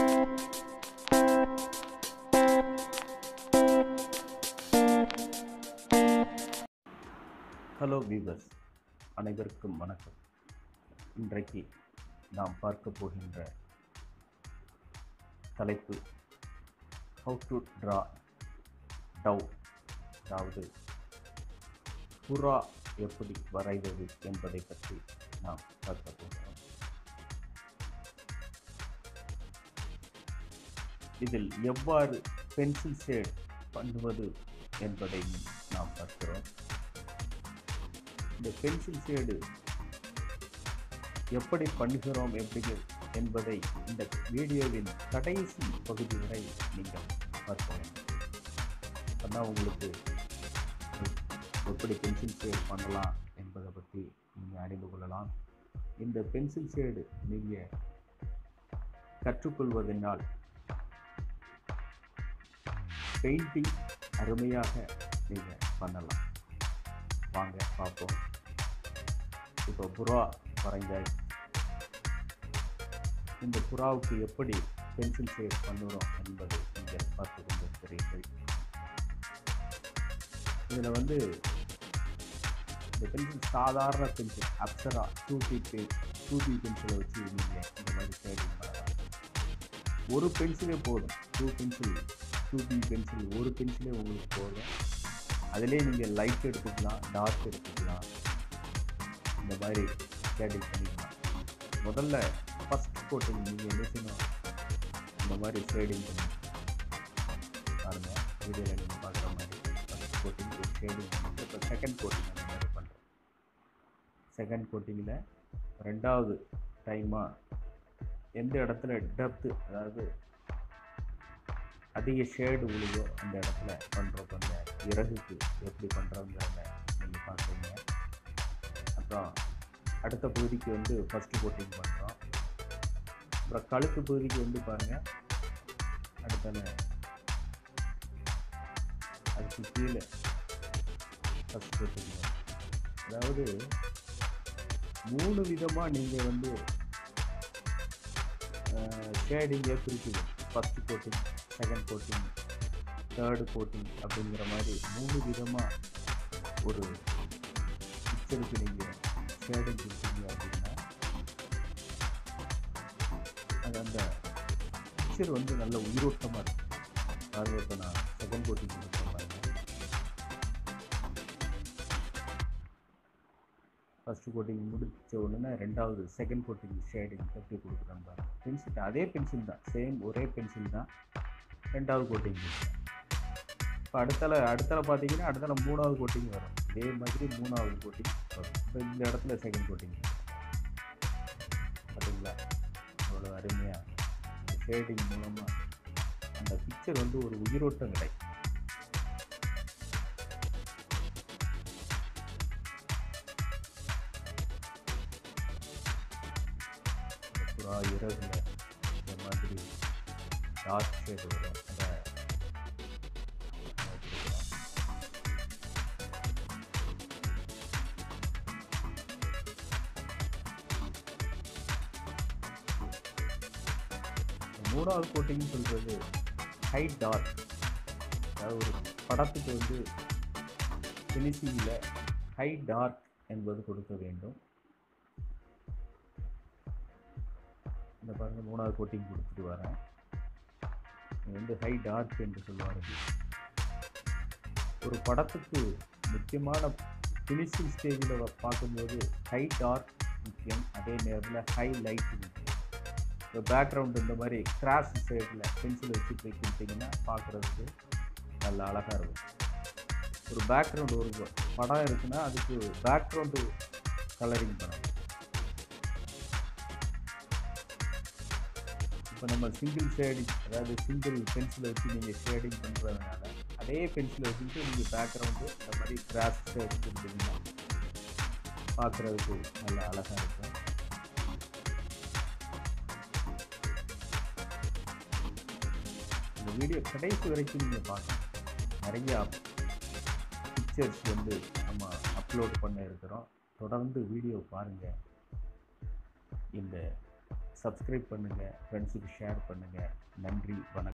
hello viewers அனைவருக்கும் வணக்கம் இன்றைக்கு நாம் பார்க்க போகின்ற தலைப்பு ஹவு டு ட்ரா டவ் அதாவது புறா எப்படி வரைவது என்பதை பற்றி நாம் பார்க்க போகிறோம் இதில் எவ்வாறு பென்சில் ஷேட் பண்ணுவது என்பதையும் நாம் பார்க்கிறோம் இந்த பென்சில் ஷேடு எப்படி பண்ணுகிறோம் எப்படி என்பதை இந்த வீடியோவின் கடைசி பகுதி வரை நீங்கள் பார்க்க வேண்டும் அப்பதான் உங்களுக்கு எப்படி பென்சில் ஷேட் பண்ணலாம் என்பதை பற்றி நீங்கள் அறிந்து கொள்ளலாம் இந்த பென்சில் ஷேடு நீங்கள் கற்றுக்கொள்வதனால் பெயிண்டிங் அருமையாக நீங்கள் பண்ணலாம் வாங்க பார்ப்போம் இப்போ புறா வரைஞ்சாய் இந்த புறாவுக்கு எப்படி பென்சில் ஷேட் பண்ணுறோம் என்பதை நீங்கள் பார்த்து கொண்டிருக்கிறீர்கள் இதில் வந்து இந்த பென்சில் சாதாரண பென்சில் அப்சரா டூ பி பே டூ பி பென்சிலை வச்சு நீங்கள் இந்த மாதிரி ஷேடிங் பண்ணலாம் ஒரு பென்சிலே போதும் two pencil two B pencil ஒரு பென்சிலே உங்களுக்கு போதும் அதிலே நீங்கள் லைட் எடுத்துக்கலாம் டார்க் எடுத்துக்கலாம் இந்த மாதிரி ஷேடிங் பண்ணிக்கலாம் முதல்ல ஃபஸ்ட் கோட்டிங் நீங்கள் என்ன செய்யணும் இந்த மாதிரி ஷேடிங் பண்ணி பாருங்கள் வீடியோவில் நீங்கள் பார்க்குற மாதிரி ஃபஸ்ட் கோட்டிங் ஒரு ஷேடிங் பண்ணிட்டு இப்போ செகண்ட் கோட்டிங் அந்த மாதிரி பண்ணுறோம் செகண்ட் கோட்டிங்கில் ரெண்டாவது டைமாக எந்த இடத்துல டெப்த்து அதாவது அதிக ஷேடு உழுதோ அந்த இடத்துல பண்ணுறோம் அந்த இறகுக்கு எப்படி பண்ணுறோங்கிறத நீங்கள் பார்க்குறீங்க அப்புறம் அடுத்த பகுதிக்கு வந்து ஃபஸ்ட்டு கோட்டிங் பண்ணுறோம் அப்புறம் கழுத்து பகுதிக்கு வந்து பாருங்கள் அடுத்த அதுக்கு கீழே ஃபஸ்ட் கோட்டிங் அதாவது மூணு விதமாக நீங்கள் வந்து ஷேடிங்கை பிரிக்குது first coating second coating third coating அப்படிங்கிற மாதிரி மூணு விதமாக ஒரு பிக்சருக்கு நீங்கள் ஷேடிங் கொடுத்தீங்க அப்படின்னா அது அந்த பிக்சர் வந்து நல்ல உயிரோட்டமாக இருக்கும் அதாவது இப்போ நான் செகண்ட் கோட்டிங் கொடுக்குறேன் பாருங்க ஃபஸ்ட்டு கோட்டிங் முடித்த உடனே ரெண்டாவது செகண்ட் கோட்டிங் ஷேடிங் எப்படி கொடுக்குறேன் பாருங்க பென்சில் அதே பென்சில் தான் சேம் ஒரே பென்சில் தான் ரெண்டாவது கோட்டிங் இப்போ அடுத்தல அடுத்தல பார்த்தீங்கன்னா அடுத்தல மூணாவது கோட்டிங் வரும் இதே மாதிரி மூணாவது கோட்டிங் வரும் இப்போ இந்த இடத்துல செகண்ட் கோட்டிங் பார்த்தீங்களா அவ்வளோ அருமையாக ஷேடிங் மூலமாக அந்த பிக்சர் வந்து ஒரு உயிரோட்டம் கிடைக்கும் புறா இரவில் இந்த மாதிரி டார்க் ஷேட் வரும் அதை மூணாவது கோட்டிங் சொல்கிறது ஹை டார்க் அதாவது ஒரு படத்துக்கு வந்து ஃபினிஷிங்கில் ஹை டார்க் என்பது கொடுக்க வேண்டும் இந்த பாருங்கள் மூணாவது கோட்டிங் கொடுத்துட்டு வரேன் இது வந்து ஹை டார்க் என்று சொல்வார்கள் ஒரு படத்துக்கு முக்கியமான ஃபினிஷிங் ஸ்டேஜில் பார்க்கும்போது ஹை டார்க் முக்கியம் அதே நேரத்தில் ஹை லைட் முக்கியம் இப்போ பேக்ரவுண்ட் இந்த மாதிரி கிராஸ் சைடில் பென்சில் வச்சு போய் கொடுத்தீங்கன்னா பார்க்குறதுக்கு நல்ல அழகாக இருக்கும் ஒரு பேக்ரவுண்டு ஒரு படம் இருக்குன்னா அதுக்கு பேக்ரவுண்டு கலரிங் பண்ணணும் இப்போ நம்ம சிங்கிள் ஷேடிங் அதாவது சிங்கிள் பென்சிலை வச்சு நீங்கள் ஷேடிங் பண்ணுறதுனால அதே பென்சிலை வச்சுட்டு நீங்கள் பேக்ரவுண்டு இந்த மாதிரி கிராஸ் ஷேட் கொடுத்தீங்கன்னா பார்க்குறதுக்கு நல்ல அழகாக இருக்கும் இந்த வீடியோ கடைசி வரைக்கும் நீங்கள் பார்க்கணும் நிறையா பிக்சர்ஸ் வந்து நம்ம அப்லோட் பண்ண இருக்கிறோம் தொடர்ந்து வீடியோ பாருங்கள் இந்த சப்ஸ்கிரைப் பண்ணுங்கள் ஃப்ரெண்ட்ஸுக்கு ஷேர் பண்ணுங்கள் நன்றி வணக்கம்